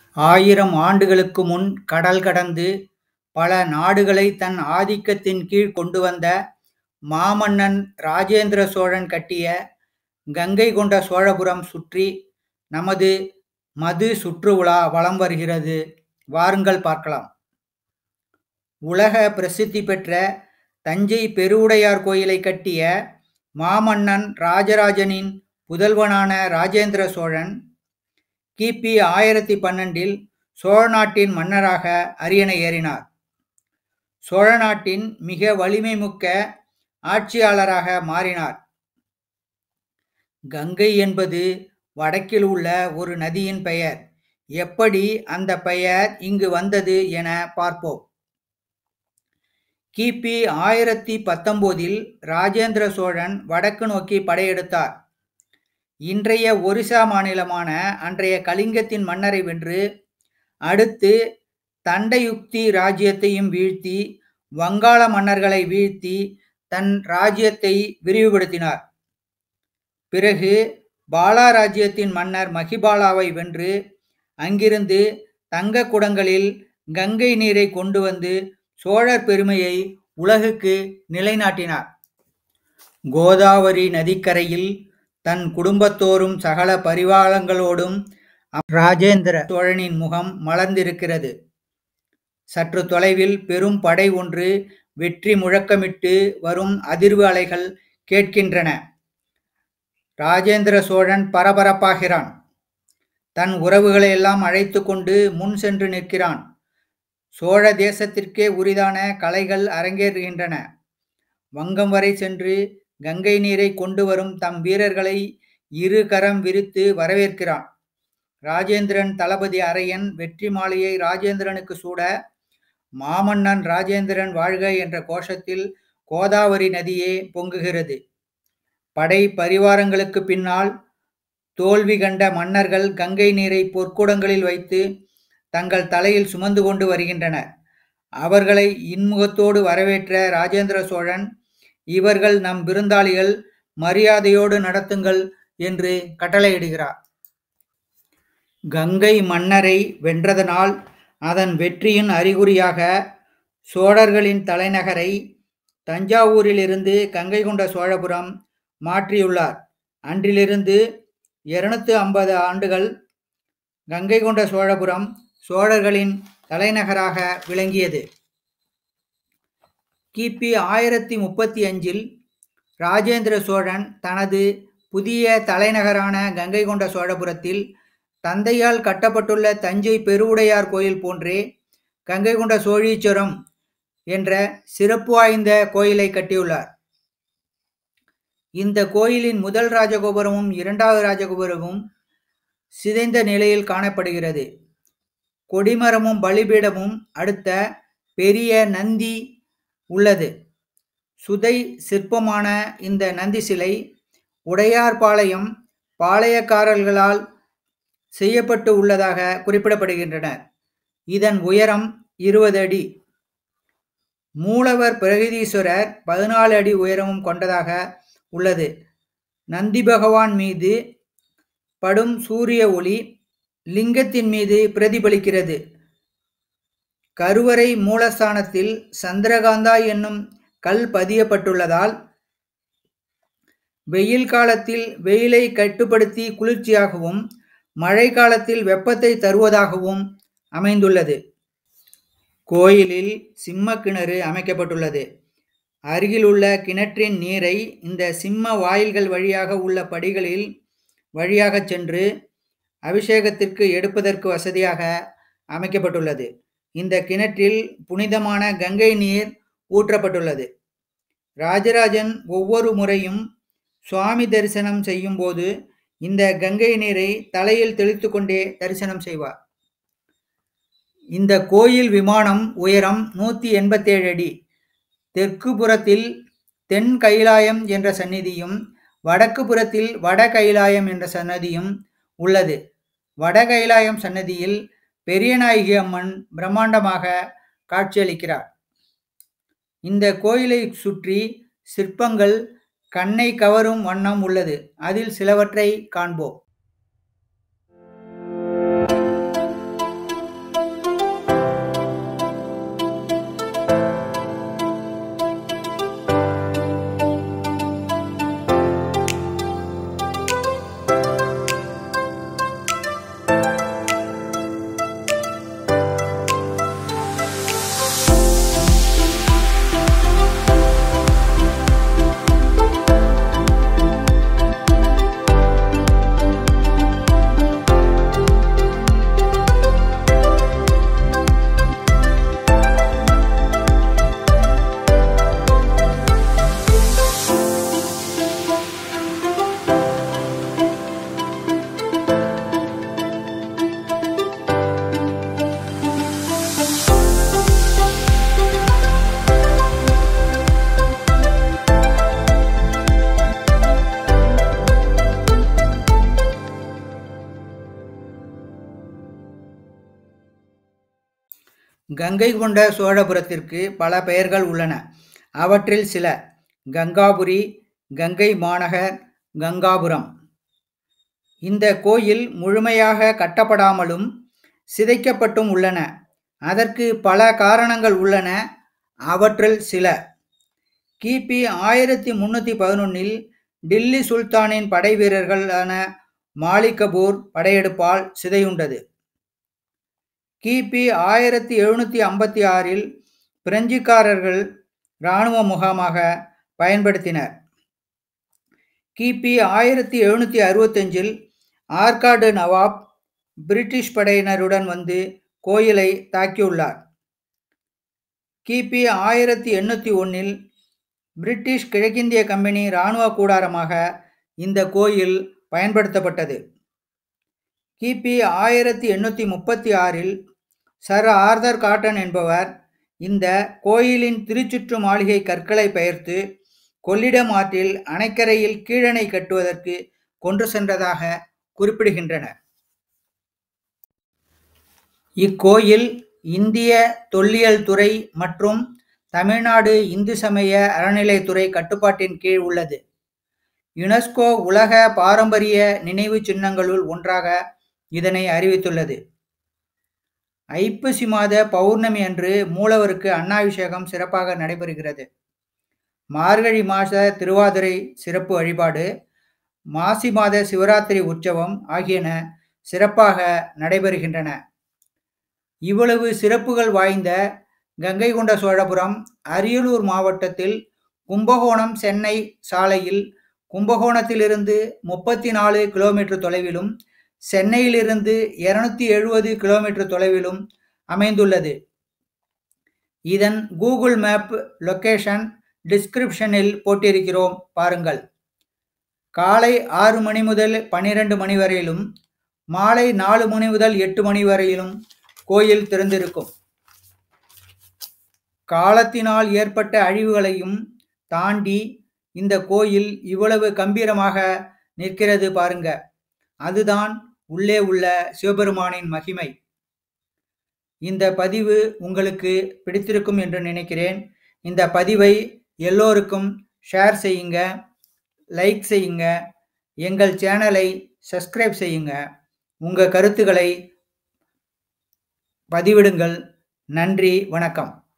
ஆயிரம் ஆண்டுகளுக்கு முன் கடல் கடந்து பல நாடுகளை தன் ஆதிக்கத்தின் கீழ் கொண்டு வந்த மாமன்னன் ராஜேந்திர சோழன் கட்டிய கங்கை கொண்ட சோழபுரம் சுற்றி நமது மது சுற்றுலா வலம் வருகிறது வாருங்கள் பார்க்கலாம் உலக பிரசித்தி பெற்ற தஞ்சை பெருவுடையார் கோயிலை கட்டிய மாமன்னன் ராஜராஜனின் புதல்வனான ராஜேந்திர சோழன் கிபி ஆயிரத்தி பன்னெண்டில் சோழ நாட்டின் மன்னராக அரியணை ஏறினார் சோழ நாட்டின் மிக வலிமை மிக்க ஆட்சியாளராக மாறினார் கங்கை என்பது வடக்கில் உள்ள ஒரு நதியின் பெயர் எப்படி அந்த பெயர் இங்கு வந்தது என பார்ப்போம் கிபி ஆயிரத்தி பத்தொன்பதில் ராஜேந்திர சோழன் வடக்கு நோக்கி படையெடுத்தார் இன்றைய ஒரிசா மாநிலமான அன்றைய கலிங்கத்தின் மன்னரை வென்று அடுத்து தண்டயுக்தி ராஜ்யத்தையும் வீழ்த்தி வங்காள மன்னர்களை வீழ்த்தி தன் ராஜ்யத்தை விரிவுபடுத்தினார் பிறகு பாலா ராஜ்யத்தின் மன்னர் மகிபாலாவை வென்று அங்கிருந்து தங்க குடங்களில் கங்கை நீரை கொண்டு வந்து சோழர் பெருமையை உலகுக்கு நிலைநாட்டினார் கோதாவரி நதிக்கரையில் தன் குடும்பத்தோரும் சகல பரிவாளங்களோடும் ராஜேந்திர சோழனின் முகம் மலர்ந்திருக்கிறது சற்று தொலைவில் பெரும் படை ஒன்று வெற்றி முழக்கமிட்டு வரும் அதிர்வு அலைகள் கேட்கின்றன ராஜேந்திர சோழன் பரபரப்பாகிறான் தன் உறவுகளை எல்லாம் அழைத்து கொண்டு முன் சென்று நிற்கிறான் சோழ தேசத்திற்கே உரிதான கலைகள் அரங்கேறுகின்றன வங்கம் வரை சென்று கங்கை நீரை கொண்டு வரும் தம் வீரர்களை இரு கரம் விரித்து வரவேற்கிறான் ராஜேந்திரன் தளபதி அரையன் வெற்றி மாலையை ராஜேந்திரனுக்கு சூட மாமன்னன் ராஜேந்திரன் வாழ்க என்ற கோஷத்தில் கோதாவரி நதியே பொங்குகிறது படை பரிவாரங்களுக்கு பின்னால் தோல்வி கண்ட மன்னர்கள் கங்கை நீரை பொற்குடங்களில் வைத்து தங்கள் தலையில் சுமந்து கொண்டு வருகின்றனர் அவர்களை இன்முகத்தோடு வரவேற்ற ராஜேந்திர சோழன் இவர்கள் நம் விருந்தாளிகள் மரியாதையோடு நடத்துங்கள் என்று கட்டளையிடுகிறார் கங்கை மன்னரை வென்றதனால் அதன் வெற்றியின் அறிகுறியாக சோழர்களின் தலைநகரை தஞ்சாவூரிலிருந்து கங்கை கொண்ட சோழபுரம் மாற்றியுள்ளார் அன்றிலிருந்து இருநூத்து ஐம்பது ஆண்டுகள் கங்கை கொண்ட சோழபுரம் சோழர்களின் தலைநகராக விளங்கியது கிபி ஆயிரத்தி முப்பத்தி அஞ்சில் ராஜேந்திர சோழன் தனது புதிய தலைநகரான கங்கை கொண்ட சோழபுரத்தில் தந்தையால் கட்டப்பட்டுள்ள தஞ்சை பெருவுடையார் கோயில் போன்றே கங்கை கொண்ட சோழீஸ்வரம் என்ற சிறப்பு வாய்ந்த கோயிலை கட்டியுள்ளார் இந்த கோயிலின் முதல் ராஜகோபுரமும் இரண்டாவது ராஜகோபுரமும் சிதைந்த நிலையில் காணப்படுகிறது கொடிமரமும் பலிபீடமும் அடுத்த பெரிய நந்தி உள்ளது சுதை சிற்பமான இந்த நந்தி சிலை உடையார்பாளையம் பாளையக்காரர்களால் செய்யப்பட்டு உள்ளதாக குறிப்பிடப்படுகின்றனர் இதன் உயரம் இருபது அடி மூலவர் பிரகதீஸ்வரர் பதினாலு அடி உயரமும் கொண்டதாக உள்ளது நந்தி பகவான் மீது படும் சூரிய ஒளி லிங்கத்தின் மீது பிரதிபலிக்கிறது கருவறை மூலஸ்தானத்தில் சந்திரகாந்தா என்னும் கல் பதியப்பட்டுள்ளதால் வெயில் காலத்தில் வெயிலை கட்டுப்படுத்தி குளிர்ச்சியாகவும் மழை காலத்தில் வெப்பத்தை தருவதாகவும் அமைந்துள்ளது கோயிலில் சிம்ம கிணறு அமைக்கப்பட்டுள்ளது அருகிலுள்ள கிணற்றின் நீரை இந்த சிம்ம வாயில்கள் வழியாக உள்ள படிகளில் வழியாக சென்று அபிஷேகத்திற்கு எடுப்பதற்கு வசதியாக அமைக்கப்பட்டுள்ளது இந்த கிணற்றில் புனிதமான கங்கை நீர் ஊற்றப்பட்டுள்ளது ராஜராஜன் ஒவ்வொரு முறையும் சுவாமி தரிசனம் செய்யும் போது இந்த கங்கை நீரை தலையில் தெளித்து கொண்டே தரிசனம் செய்வார் இந்த கோயில் விமானம் உயரம் நூற்றி எண்பத்தேழு அடி தெற்கு புறத்தில் தென் கைலாயம் என்ற சந்நிதியும் வடக்கு புறத்தில் வட கைலாயம் என்ற சன்னதியும் உள்ளது வட கைலாயம் சன்னதியில் பெரியநாயகி அம்மன் பிரம்மாண்டமாக காட்சியளிக்கிறார் இந்த கோயிலை சுற்றி சிற்பங்கள் கண்ணை கவரும் வண்ணம் உள்ளது அதில் சிலவற்றை காண்போம் கங்கை கொண்ட சோழபுரத்திற்கு பல பெயர்கள் உள்ளன அவற்றில் சில கங்காபுரி கங்கை மாநகர் கங்காபுரம் இந்த கோயில் முழுமையாக கட்டப்படாமலும் சிதைக்கப்பட்டும் உள்ளன அதற்கு பல காரணங்கள் உள்ளன அவற்றில் சில கிபி ஆயிரத்தி முன்னூற்றி பதினொன்னில் டில்லி சுல்தானின் படை வீரர்களான மாலிகபூர் படையெடுப்பால் சிதையுண்டது கிபி ஆயிரத்தி எழுநூற்றி ஐம்பத்தி ஆறில் பிரெஞ்சுக்காரர்கள் இராணுவ முகாமாக பயன்படுத்தினர் கிபி ஆயிரத்தி எழுநூற்றி அறுபத்தஞ்சில் ஆற்காடு நவாப் பிரிட்டிஷ் படையினருடன் வந்து கோயிலை தாக்கியுள்ளார் கிபி ஆயிரத்தி எண்ணூற்றி ஒன்றில் பிரிட்டிஷ் கிழக்கிந்திய கம்பெனி இராணுவ கூடாரமாக இந்த கோயில் பயன்படுத்தப்பட்டது கிபி ஆயிரத்தி எண்ணூற்றி முப்பத்தி ஆறில் சர் ஆர்தர் காட்டன் என்பவர் இந்த கோயிலின் திருச்சுற்று மாளிகை கற்களை பெயர்த்து கொள்ளிடம் ஆற்றில் அணைக்கரையில் கீழணை கட்டுவதற்கு கொண்டு சென்றதாக குறிப்பிடுகின்றனர் இக்கோயில் இந்திய தொல்லியல் துறை மற்றும் தமிழ்நாடு இந்து சமய அறநிலைத்துறை கட்டுப்பாட்டின் கீழ் உள்ளது யுனெஸ்கோ உலக பாரம்பரிய நினைவு சின்னங்களுள் ஒன்றாக இதனை அறிவித்துள்ளது ஐப்பசி மாத பௌர்ணமி அன்று மூலவருக்கு அன்னாபிஷேகம் சிறப்பாக நடைபெறுகிறது மார்கழி மாத திருவாதிரை சிறப்பு வழிபாடு மாசி மாத சிவராத்திரி உற்சவம் ஆகியன சிறப்பாக நடைபெறுகின்றன இவ்வளவு சிறப்புகள் வாய்ந்த கங்கை கொண்ட சோழபுரம் அரியலூர் மாவட்டத்தில் கும்பகோணம் சென்னை சாலையில் கும்பகோணத்திலிருந்து முப்பத்தி நாலு கிலோமீட்டர் தொலைவிலும் சென்னையிலிருந்து இருநூத்தி எழுபது கிலோமீட்டர் தொலைவிலும் அமைந்துள்ளது இதன் கூகுள் மேப் லொக்கேஷன் டிஸ்கிரிப்ஷனில் போட்டிருக்கிறோம் பாருங்கள் காலை ஆறு மணி முதல் பன்னிரண்டு மணி வரையிலும் மாலை நாலு மணி முதல் எட்டு மணி வரையிலும் கோயில் திறந்திருக்கும் காலத்தினால் ஏற்பட்ட அழிவுகளையும் தாண்டி இந்த கோயில் இவ்வளவு கம்பீரமாக நிற்கிறது பாருங்க அதுதான் உள்ளே உள்ள சிவபெருமானின் மகிமை இந்த பதிவு உங்களுக்கு பிடித்திருக்கும் என்று நினைக்கிறேன் இந்த பதிவை எல்லோருக்கும் ஷேர் செய்யுங்க லைக் செய்யுங்க எங்கள் சேனலை சப்ஸ்கிரைப் செய்யுங்க உங்கள் கருத்துக்களை பதிவிடுங்கள் நன்றி வணக்கம்